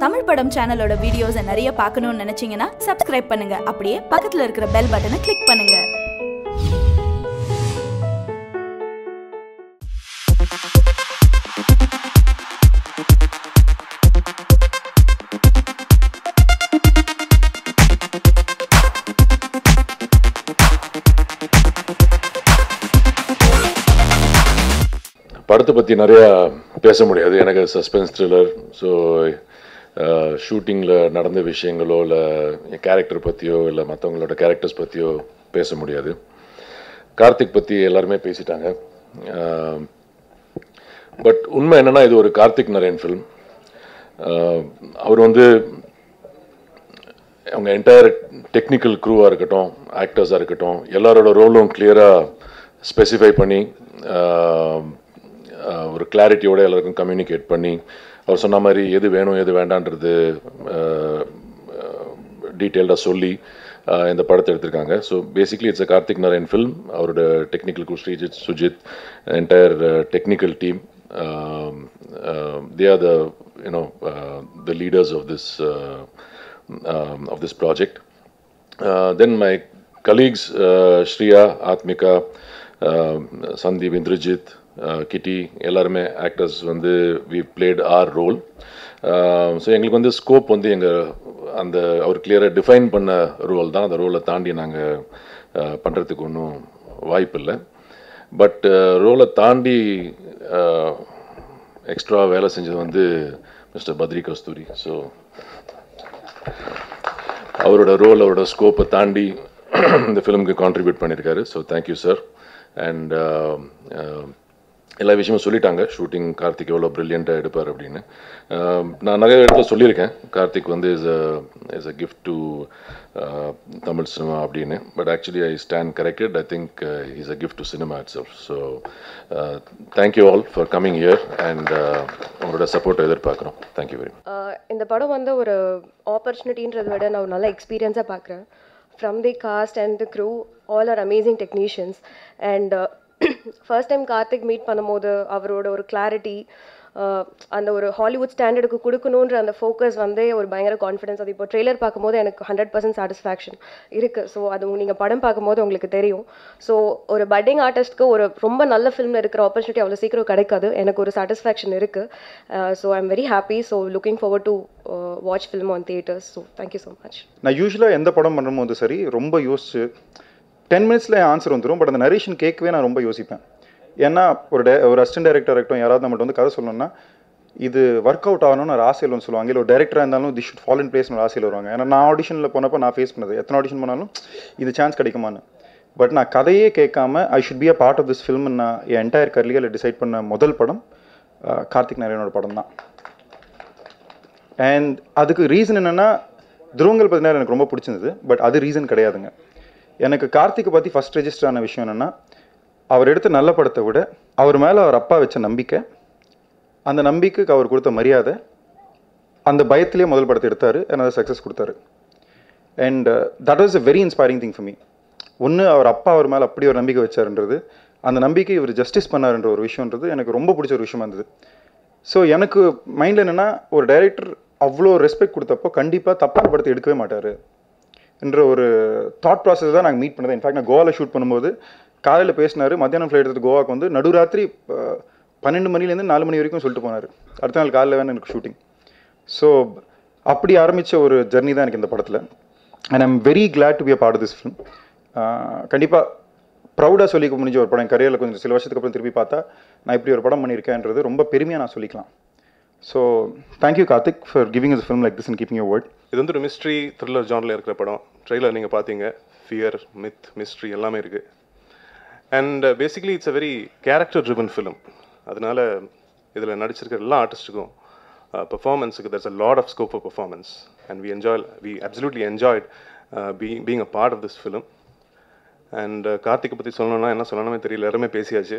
தமிழ் படம் சேனலோட வீடியோஸை நிறைய பார்க்கணும்னு நினைச்சீங்கன்னா சப்ஸ்கிரைப் பண்ணுங்க அப்படியே பக்கத்துல இருக்கிற பெல் பட்டனை கிளிக் பண்ணுங்க படத்தை பற்றி நிறையா பேச முடியாது எனக்கு சஸ்பென்ஸ் த்ரில்லர் ஸோ ஷூட்டிங்கில் நடந்த விஷயங்களோ இல்லை என் கேரக்டர் பற்றியோ இல்லை மற்றவங்களோட கேரக்டர்ஸ் பற்றியோ பேச முடியாது கார்த்திக் பற்றி எல்லாருமே பேசிட்டாங்க பட் உண்மை என்னன்னா இது ஒரு கார்த்திக் நரேன் ஃபிலிம் அவர் வந்து அவங்க என்டையர் டெக்னிக்கல் க்ரூவாக இருக்கட்டும் ஆக்டர்ஸாக இருக்கட்டும் எல்லாரோட ரோலும் கிளியராக ஸ்பெசிஃபை பண்ணி ஆஹ், ஆஹ், ஒரு கிளாரிட்டியோட எல்லாருக்கும் கம்யூனிகேட் பண்ணி அவர் சொன்ன மாதிரி எது வேணும் எது வேண்டான்றது டீட்டெயில்டாக சொல்லி ஆஹ், இந்த படத்தை எடுத்திருக்காங்க so basically it's a Karthik Narayan film அவரோட technical crew Sreejith Sujith entire technical team they are the you know the leaders of this um, of this project. Uh, then my colleagues, uh, Shriya, Atmika, uh, Sandeep, Indrajit, uh, Kitty, எல்லாருமே actors வந்து we played our role so எங்களுக்கு வந்து scope வந்து எங்கள் அந்த அவர் கிளியராக define பண்ண role தான் அந்த ரோலை தாண்டி நாங்கள் பண்ணுறதுக்கு ஒன்றும் வாய்ப்பு இல்லை பட் ரோலை தாண்டி எக்ஸ்ட்ரா வேலை செஞ்சது வந்து மிஸ்டர் பத்ரி கஸ்தூரி ஸோ அவரோட ரோல் அவரோட ஸ்கோப்பை தாண்டி இந்த ஃபிலிமுக்கு கான்ட்ரிபியூட் பண்ணியிருக்காரு ஸோ தேங்க்யூ சார் அண்ட் எல்லா விஷயமும் சொல்லிட்டாங்க ஷூட்டிங் கார்த்திக் எவ்வளோ ப்ரில்லியண்ட்டாக எடுப்பார் அப்படின்னு Uh, நான் நிறைய இடத்துல சொல்லியிருக்கேன் கார்த்திக் வந்து is a is a gift to Tamil cinema அப்படின்னு but actually I stand corrected I think is a gift to cinema itself so thank you all for coming here and உங்களோட சப்போர்ட்டை எதிர்பார்க்குறோம் தேங்க்யூ வெரி மச் ஆஹ் இந்த படம் வந்து ஒரு ஆப்பர்ச்சுனிட்டின்றதை விட நான் ஒரு நல்ல எக்ஸ்பீரியன்ஸாக பார்க்குறேன் from the cast and the crew all are amazing technicians and first time Karthik meet பண்ணும்போது அவரோட ஒரு கிளாரிட்டி அந்த ஒரு ஹாலிவுட் ஸ்டாண்டர்டுக்கு கொடுக்கணுன்ற அந்த ஃபோக்கஸ் வந்து ஒரு பயங்கர கான்ஃபிடன்ஸ் அது இப்போ ட்ரெய்லர் பார்க்கும்போது எனக்கு ஹண்ட்ரட் பர்சன்ட் சாட்டிஸ்ஃபேக்ஷன் இருக்குது ஸோ அது நீங்கள் படம் பார்க்கும்போது உங்களுக்கு தெரியும் ஸோ ஒரு பட்டிங் ஆர்டிஸ்ட்க்கு ஒரு ரொம்ப நல்ல ஃபிலிமில் இருக்கிற ஆப்பர்ச்சுனிட்டி அவ்வளோ சீக்கிரம் கிடைக்காது எனக்கு ஒரு சாட்டிஸ்ஃபேக்ஷன் இருக்குது so I am very happy so looking forward to watch film on theatres so thank you so much நான் யூஸ்வலாக எந்த படம் பண்ணும்போது சரி ரொம்ப யோசிச்சு டென் மினிட்ஸில் ஆன்சர் வந்துடும் பட் அந்த நரேஷன் கேட்கவே நான் ரொம்ப யோசிப்பேன் ஏன்னா ஒரு டே ஒரு அசிஸ்டன்ட் டைரக்டர் இருக்கட்டும் யாராவது நம்மகிட்ட வந்து கதை சொல்லணும்னா இது ஒர்க் அவுட் ஆகணும்னு ஒரு ஆசையில் வந்து சொல்லுவாங்க இல்லை ஒரு டேரக்டராக இருந்தாலும் தி ஷுட் ஃபாலோ இன் பிளேஸ்னு ஒரு ஆசையில் வருவாங்க ஏன்னா நான் ஆடிஷனில் போனப்போ நான் ஃபேஸ் பண்ணது எத்தனை ஆடிஷன் பண்ணாலும் இது சான்ஸ் கிடைக்குமான்னு பட் நான் கதையே கேட்காம I should be a part of this film நான் என் என்டையர் கரியரில் டிசைட் பண்ண முதல் படம் அஹ், கார்த்திக் நாராயணோட படம் தான் அண்ட் அதுக்கு ரீசன் என்னென்னா துருவங்கள் பார்த்தீங்கன்னா எனக்கு ரொம்ப பிடிச்சிருந்தது பட் அது ரீசன் கிடையாதுங்க எனக்கு கார்த்திகை பற்றி ஃபஸ்ட் ரெஜிஸ்டர் ஆன விஷயம் என்னென்னா அவர் எடுத்த நல்ல படத்தை விட அவர் மேலே அவர் அப்பா வச்ச நம்பிக்கை அந்த நம்பிக்கைக்கு அவர் கொடுத்த மரியாதை அந்த பயத்திலே முதல் படத்தை எடுத்தார் அதை சக்ஸஸ் கொடுத்தாரு and that was a very inspiring thing for me ஒன்று அவர் அப்பா அவர் மேலே அப்படி ஒரு நம்பிக்கை வச்சாருன்றது அந்த நம்பிக்கை இவர் ஜஸ்டிஸ் பண்ணாருன்ற ஒரு விஷயன்றது எனக்கு ரொம்ப பிடிச்ச ஒரு விஷயமா இருந்தது ஸோ எனக்கு மைண்டில் என்னென்னா ஒரு டைரக்டர் அவ்வளோ ரெஸ்பெக்ட் கொடுத்தப்போ கண்டிப்பாக தப்பான படத்தை எடுக்கவே மாட்டார் என்ற ஒரு தாட் ப்ராசஸ் தான் நாங்கள் மீட் பண்ணது இன்ஃபேக்ட் நான் கோவாவில் ஷூட் பண்ணும்போது காலையில் பேசினார் மத்தியானம் ஃப்ளைட் எடுத்து கோவாக்கு வந்து நடுராத்திரி அஹ், பன்னெண்டு மணிலேருந்து நாலு மணி வரைக்கும் சொல்லிட்டு போனார் அடுத்த நாள் காலையில் வேணும் எனக்கு ஷூட்டிங் ஸோ அப்படி ஆரம்பித்த ஒரு ஜர்னி தான் எனக்கு இந்த படத்தில் and I'm very glad to be a part this film கண்டிப்பாக ப்ரௌடாக சொல்லிக்க முடிஞ்ச ஒரு படம் என் கரியரில் கொஞ்சம் சில வருஷத்துக்கு அப்புறம் திருப்பி பார்த்தா நான் இப்படி ஒரு படம் பண்ணியிருக்கேன்றது ரொம்ப பெருமையாக நான் சொல்லிக்கலாம் so thank you Karthik for giving is film like this and keeping your word இது வந்து ஒரு மிஸ்ட்ரி த்ரில்லர் ஜானில் இருக்கிற படம் ட்ரெய்லர் நீங்கள் பார்த்தீங்க ஃபியர் மித் மிஸ்ட்ரி எல்லாமே இருக்குது and basically it's a very character driven film அதனால இதில் நடிச்சிருக்கிற எல்லா ஆர்டிஸ்ட்டுக்கும் பெர்ஃபார்மன்ஸுக்கு that's a lot of scope for performance and we enjoy we absolutely enjoyed being being a part of this film and கார்த்திகை பற்றி சொல்லணும்னா என்ன சொல்லணுமே தெரியல எல்லாருமே பேசியாச்சு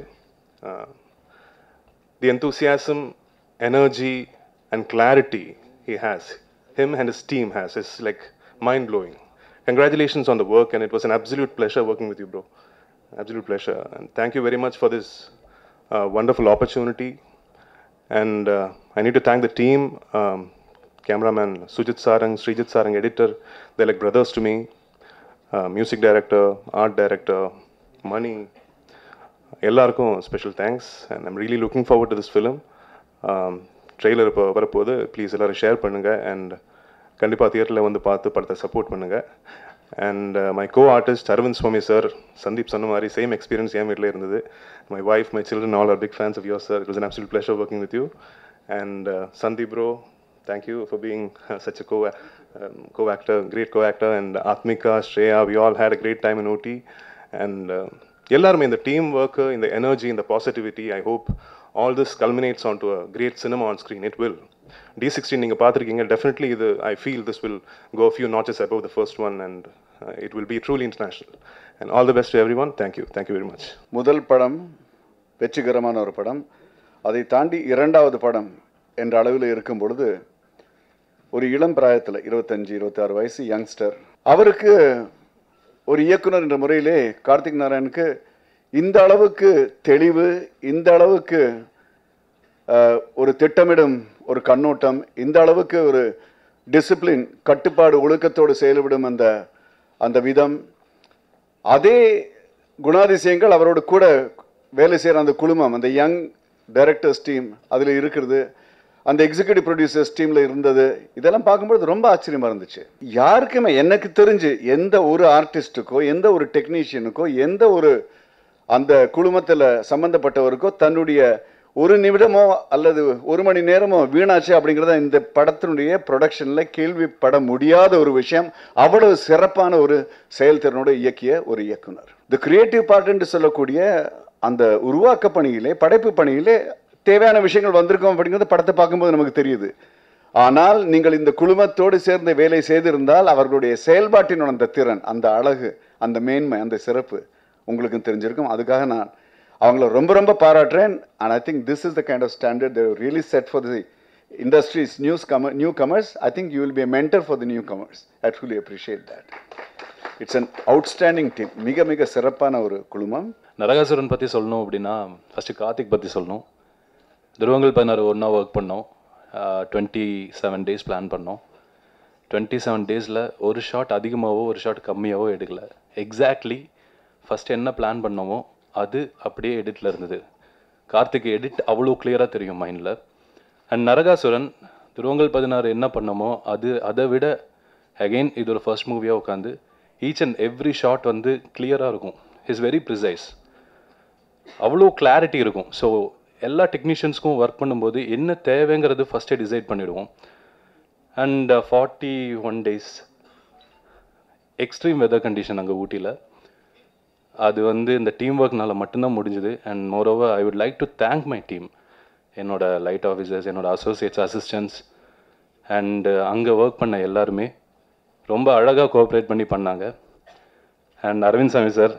the enthusiasm, energy, and clarity he has, him and his team has, is like mind blowing. Congratulations on the work, and it was an absolute pleasure working with you, bro. Absolute pleasure. And thank you very much for this uh, wonderful opportunity. And uh, I need to thank the team. Um, cameraman Sujit Sarang, Srijit Sarang, editor. They're like brothers to me. Uh, music director, art director, money. எல்லாருக்கும் special thanks and I'm really looking forward to this film trailer இப்போ வரப்போகுது please எல்லோரும் share பண்ணுங்கள் and கண்டிப்பாக தியேட்டரில் வந்து பார்த்து படத்தை சப்போர்ட் பண்ணுங்கள் and my co artist Aravind Swamy sir Sandeep சொன்ன மாதிரி சேம் எக்ஸ்பீரியன்ஸ் என் வீட்டில் இருந்தது my wife my children all are big fans of your sir it was an absolute pleasure working with you and Sandeep bro thank you for being uh, such a co um, co-actor, great co-actor, and Atmika, Shreya, we all had a great time in OT, and uh, எல்லாருமே இந்த team work இந்த energy இந்த positivity I hope all this culminates on to a great cinema on screen it will D sixteen நீங்கள் பார்த்துருக்கீங்க definitely இது I feel this will go few notches above the first one and it will be truly international and all the best to every one thank you thank you very much முதல் படம் வெற்றிகரமான ஒரு படம் அதை தாண்டி இரண்டாவது படம் என்ற அளவில் இருக்கும் பொழுது ஒரு இளம் பிராயத்தில் இருபத்தஞ்சு இருபத்தாறு வயசு யங்ஸ்டர் அவருக்கு ஒரு இயக்குனர் என்ற முறையிலே கார்த்திக் நாராயணுக்கு இந்த அளவுக்கு தெளிவு இந்த அளவுக்கு அஹ், ஒரு திட்டமிடும் ஒரு கண்ணோட்டம் இந்த அளவுக்கு ஒரு டிசிப்ளின் கட்டுப்பாடு ஒழுக்கத்தோடு செயல்படும் அந்த அந்த விதம் அதே குணாதிசயங்கள் அவரோட கூட வேலை செய்கிற அந்த குழுமம் அந்த யங் டைரக்டர்ஸ் டீம் அதில் இருக்கிறது அந்த எக்ஸிக்யூட்டிவ் ப்ரொடியூசர்ஸ் டீமில் இருந்தது இதெல்லாம் பார்க்கும்போது ரொம்ப ஆச்சரியமாக இருந்துச்சு யாருக்குமே எனக்கு தெரிஞ்சு எந்த ஒரு ஆர்டிஸ்ட்டுக்கோ எந்த ஒரு டெக்னீஷியனுக்கோ எந்த ஒரு அந்த குழுமத்தில் சம்மந்தப்பட்டவருக்கோ தன்னுடைய ஒரு நிமிடமோ அல்லது ஒரு மணி நேரமோ வீணாச்சு அப்படிங்கிறத இந்த படத்தினுடைய ப்ரொடக்ஷனில் கேள்விப்பட முடியாத ஒரு விஷயம் அவ்வளவு சிறப்பான ஒரு செயல்திறனோடு இயக்கிய ஒரு இயக்குனர் தி கிரியேட்டிவ் பார்ட் என்று சொல்லக்கூடிய அந்த உருவாக்க பணியிலே படைப்பு பணியிலே தேவையான விஷயங்கள் வந்திருக்கும் அப்படிங்கிறது படத்தை பார்க்கும்போது நமக்கு தெரியுது ஆனால் நீங்கள் இந்த குழுமத்தோடு சேர்ந்து வேலை செய்திருந்தால் அவர்களுடைய செயல்பாட்டினோட அந்த திறன் அந்த அழகு அந்த மேன்மை அந்த சிறப்பு உங்களுக்கு தெரிஞ்சிருக்கும் அதுக்காக நான் அவங்கள ரொம்ப ரொம்ப பாராட்டுறேன் and I think this is the kind of standard they really set for the industries news comer new comers I think you will be mentor for the new comers I truly appreciate that it's an outstanding team மிக மிக சிறப்பான ஒரு குழுமம் நரகாசுரன் பற்றி சொல்லணும் அப்படின்னா first Karthik பற்றி சொல்லணும் துருவங்கள் பதினாறு ஒன்றா ஒர்க் பண்ணோம் டுவெண்ட்டி செவன் டேஸ் பிளான் பண்ணோம் டுவெண்ட்டி செவன் டேஸில் ஒரு ஷாட் அதிகமாகவோ ஒரு ஷாட் கம்மியாகவோ எடுக்கல எக்ஸாக்ட்லி ஃபஸ்ட் என்ன பிளான் பண்ணோமோ அது அப்படியே எடிட்டில் இருந்தது கார்த்திக் எடிட் அவ்வளோ கிளியராக தெரியும் மைண்டில் அண்ட் நரகாசுரன் துருவங்கள் பதினாறு என்ன பண்ணோமோ அது அதை விட அகெயின் இது ஒரு ஃபர்ஸ்ட் மூவியாக உட்காந்து ஈச் அண்ட் எவ்ரி ஷாட் வந்து கிளியராக இருக்கும் இஸ் வெரி ப்ரிசைஸ் அவ்வளோ கிளாரிட்டி இருக்கும் ஸோ எல்லா டெக்னீஷியன்ஸ்க்கும் ஒர்க் பண்ணும்போது என்ன தேவைங்கிறது ஃபஸ்ட்டே டிசைட் பண்ணிவிடுவோம் and forty one days extreme weather condition அங்கே ஊட்டியில் அது வந்து இந்த டீம் ஒர்க்னால மட்டும்தான் முடிஞ்சுது and moreover I would like to thank my team என்னோட லைட் ஆஃபீஸர்ஸ் என்னோட அசோசியேட்ஸ் அசிஸ்டன்ட்ஸ் அண்டு அங்கே ஒர்க் பண்ண எல்லாருமே ரொம்ப அழகாக கோஆப்ரேட் பண்ணி பண்ணாங்க அண்ட் அரவிந்த் சாமி சார்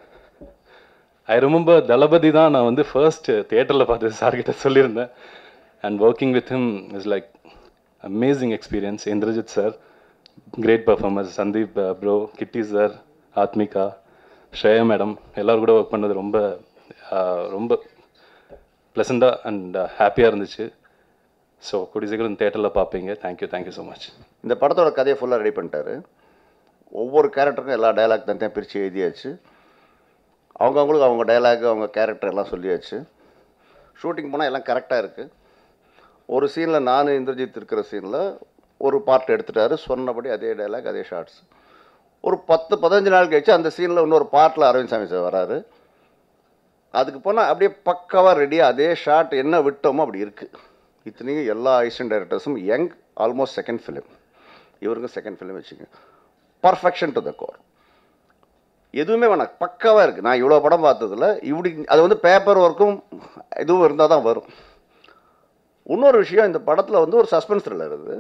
ஐ ரிமெம்பர் தளபதி தான் நான் வந்து ஃபர்ஸ்ட் தியேட்டரில் பார்த்து சார்கிட்ட சொல்லியிருந்தேன் and working with him is like amazing experience Indrajith sir great performance Sandeep bro Kitty sir Athmika Shreya madam எல்லோரும் கூட ஒர்க் பண்ணது ரொம்ப ஆஹ், ரொம்ப ப்ளசண்ட்டாக அண்ட் ஹாப்பியாக இருந்துச்சு ஸோ கூடிய சீக்கிரம் தேட்டரில் பார்ப்பீங்க தேங்க்யூ தேங்க்யூ ஸோ மச் இந்த படத்தோட கதையை ஃபுல்லாக ரெடி பண்ணிட்டாரு ஒவ்வொரு கேரக்டருக்கும் எல்லா டயலாக் தான் பிரித்து எழுதியாச்சு அவங்கவுங்களுக்கு அவங்க டயலாக் அவங்க கேரக்டர் எல்லாம் சொல்லியாச்சு ஷூட்டிங் போனால் எல்லாம் கரெக்டாக இருக்குது ஒரு சீனில் நான் இந்திரஜித் இருக்கிற சீனில் ஒரு பார்ட் எடுத்துட்டாரு சொன்னபடி அதே டயலாக் அதே ஷார்ட்ஸ் ஒரு பத்து பதினஞ்சு நாள் கழிச்சு அந்த சீனில் இன்னொரு பார்ட்டில் அரவிந்த் சாமி சார் வராரு அதுக்கு போனால் அப்படியே பக்காவாக ரெடியாக அதே ஷாட் என்ன விட்டோமோ அப்படி இருக்குது இத்தனைக்கும் எல்லா ஐசன் டைரக்டர்ஸும் யங் ஆல்மோஸ்ட் செகண்ட் ஃபிலிம் இவருக்கும் செகண்ட் ஃபிலிம் வச்சுங்க பர்ஃபெக்ஷன் டு த கோர் எதுவுமே வேணாம் பக்காவாக இருக்குது நான் இவ்வளோ படம் பார்த்ததில் இப்படி அது வந்து பேப்பர் ஒர்க்கும் இதுவும் இருந்தால் தான் வரும் இன்னொரு விஷயம் இந்த படத்தில் வந்து ஒரு சஸ்பென்ஸ் த்ரில்லர் இருக்குது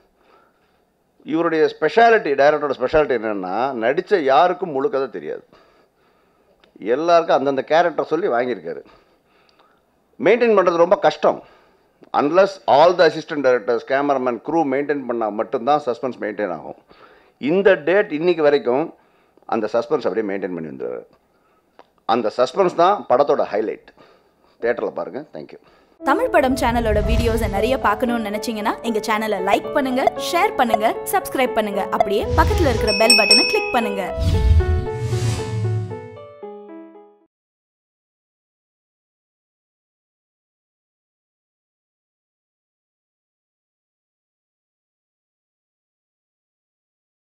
இவருடைய ஸ்பெஷாலிட்டி டைரக்டரோட ஸ்பெஷாலிட்டி என்னென்னா நடித்த யாருக்கும் முழு கதை தெரியாது எல்லாருக்கும் அந்தந்த கேரக்டர் சொல்லி வாங்கியிருக்காரு மெயின்டைன் பண்ணுறது ரொம்ப கஷ்டம் unless all the assistant directors cameraman crew maintain பண்ணால் மட்டும்தான் சஸ்பென்ஸ் மெயின்டைன் ஆகும் இந்த டேட் இன்னைக்கு வரைக்கும் அந்த சஸ்பென்ஸ் அப்படியே மெயின்டைன் பண்ணி வந்துடுறாரு அந்த சஸ்பென்ஸ் தான் படத்தோட ஹைலைட் தேட்டரில் பாருங்கள் தேங்க்யூ தமிழ் படம் சேனலோட வீடியோஸை நிறைய பார்க்கணும்னு நினைச்சீங்கன்னா எங்க சேனலை லைக் பண்ணுங்க ஷேர் பண்ணுங்க சப்ஸ்கிரைப் பண்ணுங்க அப்படியே பக்கத்துல இருக்கிற பெல் பட்டனை கிளிக் பண்ணுங்க